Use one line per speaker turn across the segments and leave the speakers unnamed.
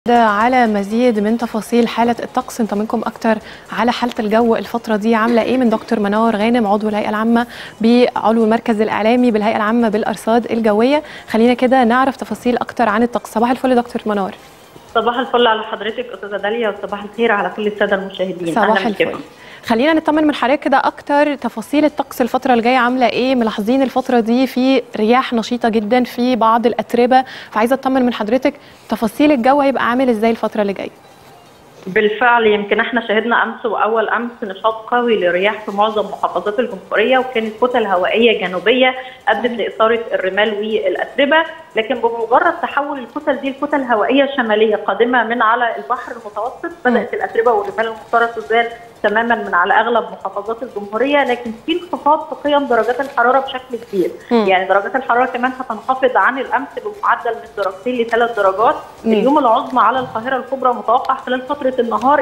على مزيد من تفاصيل حالة الطقس نطمنكم أكتر على حالة الجو الفترة دي عاملة إيه من دكتور منار غانم عضو الهيئة العامة بعلو المركز الإعلامي بالهيئة العامة بالأرصاد الجوية خلينا كده نعرف تفاصيل أكتر عن الطقس صباح الفل دكتور منار
صباح الفل على حضرتك استاذه داليا وصباح الخير على كل الساده المشاهدين
صباح الفل خلينا نطمن من حضرتك كده اكتر تفاصيل الطقس الفتره الجايه عامله ايه ملاحظين الفتره دي في رياح نشيطه جدا في بعض الاتربه فعايزه اطمن من حضرتك تفاصيل الجو هيبقى عامل ازاي الفتره اللي جايه
بالفعل يمكن احنا شهدنا امس واول امس نشاط قوي لرياح في معظم محافظات الجمهوريه وكانت كتل هوائيه جنوبيه ادت لاثاره الرمال والاتربه لكن بمجرد تحول الكتل دي لكتل هوائيه شماليه قادمه من على البحر المتوسط بدات الاتربه والرمال المختاره تزال تماما من على اغلب محافظات الجمهوريه لكن في انخفاض في قيم درجات الحراره بشكل كبير م. يعني درجات الحراره كمان هتنخفض عن الامس بمعدل من درجتين لثلاث درجات م. اليوم العظمى على القاهره الكبرى متوقع خلال فتره النهار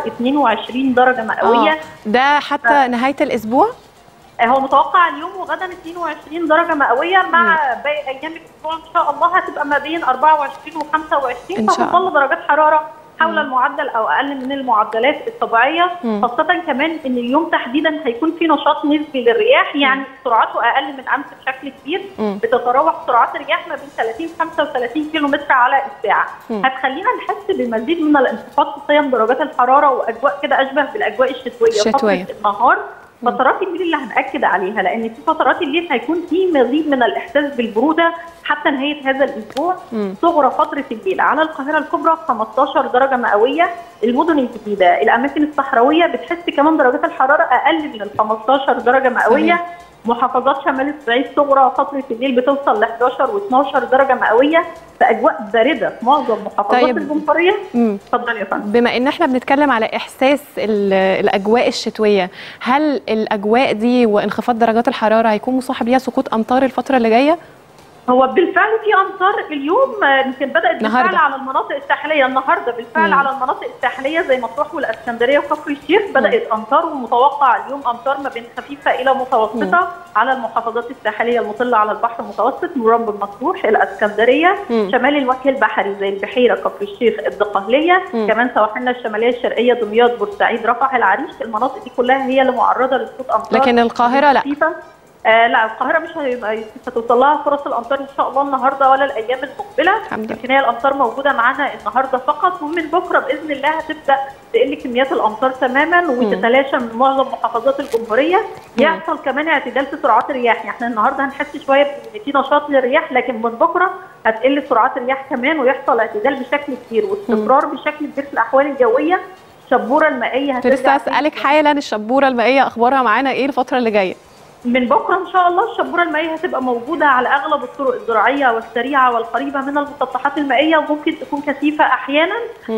22 درجه مئويه
آه. ده حتى آه. نهايه الاسبوع
هو متوقع اليوم وغدا 22 درجه مئويه مع باقي ايام الاسبوع ان شاء الله هتبقى ما بين 24 و25 فتظل درجات حراره حول مم. المعدل او اقل من المعدلات الطبيعيه مم. خاصه كمان ان اليوم تحديدا هيكون في نشاط نسبي للرياح يعني سرعته اقل من امس بشكل كبير مم. بتتراوح سرعات الرياح ما بين 30 ل 35 كيلو متر على الساعه مم. هتخلينا نحس بمزيد من الانخفاض في قيم درجات الحراره واجواء كده اشبه بالاجواء الشتويه
الشتويه
فتره النهار فترات الليل اللي هنأكد عليها لأن في فترات الليل هيكون في مزيد من الإحساس بالبرودة حتى نهاية هذا الأسبوع صغرى فترة الليل على القاهرة الكبرى 15 درجة مئوية المدن الجديدة الأماكن الصحراوية بتحس كمان درجات الحرارة أقل من ال 15 درجة مئوية صحيح. محافظات شمال الصعيد صغرى فتره الليل بتوصل ل 11 و12 درجه مئويه في اجواء بارده في معظم محافظات طيب. الجمهوريه اتفضلي يا فندم
بما ان احنا بنتكلم على احساس الاجواء الشتويه هل الاجواء دي وانخفاض درجات الحراره هيكون مصاحب ليها سقوط امطار الفتره اللي جايه
هو بالفعل في امطار اليوم يمكن بدات بالفعل على المناطق الساحليه النهارده بالفعل مم. على المناطق الساحليه زي مطروح والاسكندريه وكفر الشيخ بدات امطار ومتوقع اليوم امطار ما بين خفيفه الى متوسطه مم. على المحافظات الساحليه المطله على البحر المتوسط مرام مطروح الاسكندريه مم. شمال الوجه البحري زي البحيره كفر الشيخ الدقهليه مم. كمان سواحلنا الشماليه الشرقيه دمياط بورسعيد رفح العريش المناطق دي كلها هي اللي معرضه لسقوط امطار
لكن القاهره لا
آه لا القاهره مش هتوصل لها فرص الامطار ان شاء الله النهارده ولا الايام المقبله يمكن هي الامطار موجوده معانا النهارده فقط ومن بكره باذن الله هتبدا تقل كميات الامطار تماما وتتلاشى من معظم محافظات الجمهوريه يحصل كمان اعتدال في سرعات الرياح يعني احنا النهارده هنحس شويه ان في نشاط للرياح لكن من بكره هتقل سرعات الرياح كمان ويحصل اعتدال بشكل كبير واستقرار بشكل كبير في الاحوال الجويه الشبوره المائيه
هترجع لسه اسالك حالا الشبوره المائيه اخبارها معانا ايه الفتره اللي جايه
من بكره ان شاء الله الشبوره المائيه هتبقى موجوده على اغلب الطرق الزراعيه والسريعه والقريبه من المسطحات المائيه وممكن تكون كثيفه احيانا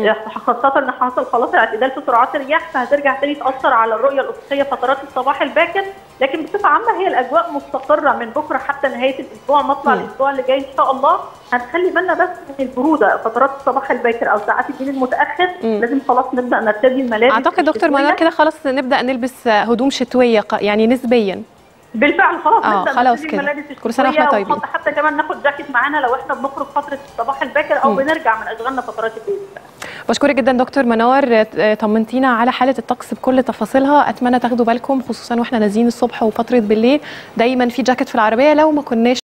خاصه ان حصل خلاص الاعتدال في سرعات الرياح فهترجع تاني تاثر على الرؤيه الافقيه فترات الصباح الباكر لكن بصفه عامه هي الاجواء مستقره من بكره حتى نهايه الاسبوع مطلع الاسبوع اللي جاي ان شاء الله هنخلي بالنا بس من البروده فترات الصباح الباكر او ساعات الليل المتاخر مم. لازم خلاص نبدا نرتدي الملابس
اعتقد دكتور منار كده خلاص نبدا نلبس هدوم شتويه يعني نسبيا
بالفعل خلاص
اه خلاص كده كل سنه واحنا طيبين
حتى كمان ناخد جاكيت معانا لو احنا بنخرج فتره الصباح الباكر او م. بنرجع من اشغالنا فترات الليل
بشكرك جدا دكتور منار طمنتينا على حاله الطقس بكل تفاصيلها اتمنى تاخدوا بالكم خصوصا واحنا نازلين الصبح وفتره بالليل دايما في جاكيت في العربيه لو ما كناش